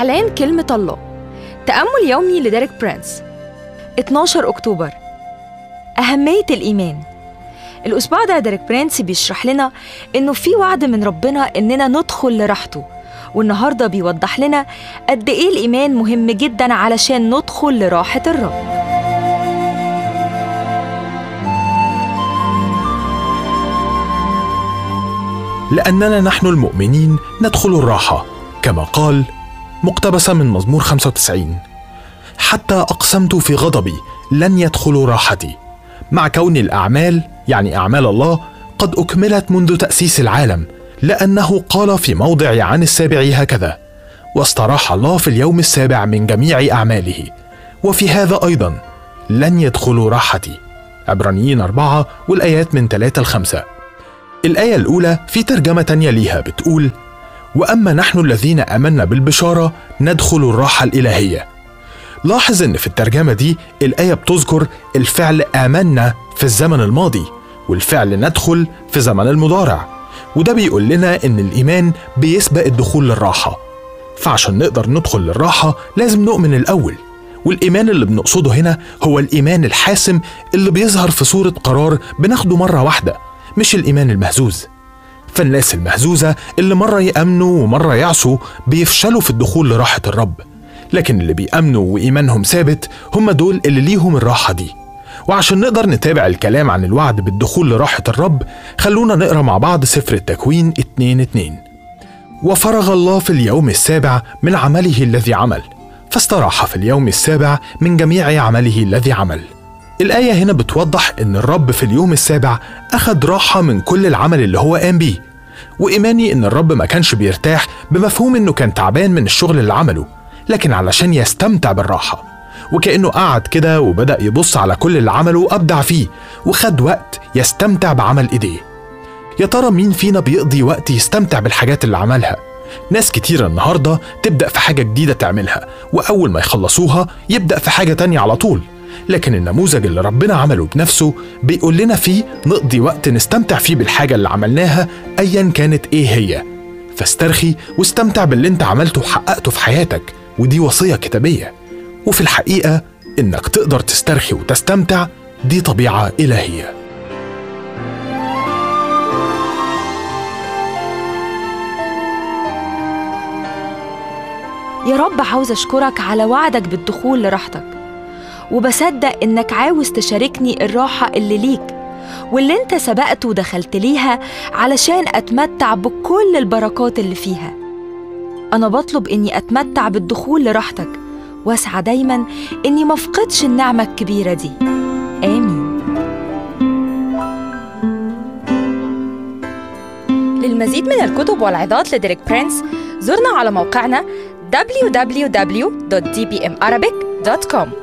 إعلان كلمة الله تأمل يومي لديريك برانس 12 أكتوبر أهمية الإيمان الأسبوع ده ديريك برانس بيشرح لنا إنه في وعد من ربنا إننا ندخل لراحته والنهارده بيوضح لنا قد إيه الإيمان مهم جدا علشان ندخل لراحة الرب لأننا نحن المؤمنين ندخل الراحة كما قال مقتبسة من مزمور 95 حتى أقسمت في غضبي لن يدخلوا راحتي مع كون الأعمال يعني أعمال الله قد أكملت منذ تأسيس العالم لأنه قال في موضع عن السابع هكذا واستراح الله في اليوم السابع من جميع أعماله وفي هذا أيضا لن يدخلوا راحتي عبرانيين أربعة والآيات من ثلاثة لخمسة الآية الأولى في ترجمة تانية ليها بتقول وأما نحن الذين آمنا بالبشارة ندخل الراحة الإلهية لاحظ إن في الترجمة دي الآية بتذكر الفعل آمنا في الزمن الماضي والفعل ندخل في زمن المضارع وده بيقول لنا إن الإيمان بيسبق الدخول للراحة فعشان نقدر ندخل للراحة لازم نؤمن الأول والإيمان اللي بنقصده هنا هو الإيمان الحاسم اللي بيظهر في صورة قرار بناخده مرة واحدة مش الإيمان المهزوز فالناس المهزوزة اللي مرة يأمنوا ومرة يعصوا بيفشلوا في الدخول لراحة الرب لكن اللي بيأمنوا وإيمانهم ثابت هم دول اللي ليهم الراحة دي وعشان نقدر نتابع الكلام عن الوعد بالدخول لراحة الرب خلونا نقرا مع بعض سفر التكوين 2 2 وفرغ الله في اليوم السابع من عمله الذي عمل فاستراح في اليوم السابع من جميع عمله الذي عمل الآية هنا بتوضح إن الرب في اليوم السابع أخد راحة من كل العمل اللي هو قام بيه وإيماني إن الرب ما كانش بيرتاح بمفهوم إنه كان تعبان من الشغل اللي عمله لكن علشان يستمتع بالراحة وكأنه قعد كده وبدأ يبص على كل اللي عمله وأبدع فيه وخد وقت يستمتع بعمل إيديه يا ترى مين فينا بيقضي وقت يستمتع بالحاجات اللي عملها ناس كتيرة النهاردة تبدأ في حاجة جديدة تعملها وأول ما يخلصوها يبدأ في حاجة تانية على طول لكن النموذج اللي ربنا عمله بنفسه بيقول لنا فيه نقضي وقت نستمتع فيه بالحاجة اللي عملناها أيا كانت إيه هي فاسترخي واستمتع باللي انت عملته وحققته في حياتك ودي وصية كتابية وفي الحقيقة إنك تقدر تسترخي وتستمتع دي طبيعة إلهية يا رب عاوز أشكرك على وعدك بالدخول لراحتك وبصدق إنك عاوز تشاركني الراحة اللي ليك واللي انت سبقت ودخلت ليها علشان أتمتع بكل البركات اللي فيها أنا بطلب إني أتمتع بالدخول لراحتك واسعى دايما إني مفقدش النعمة الكبيرة دي آمين للمزيد من الكتب والعظات لديريك برينس زورنا على موقعنا www.dbmarabic.com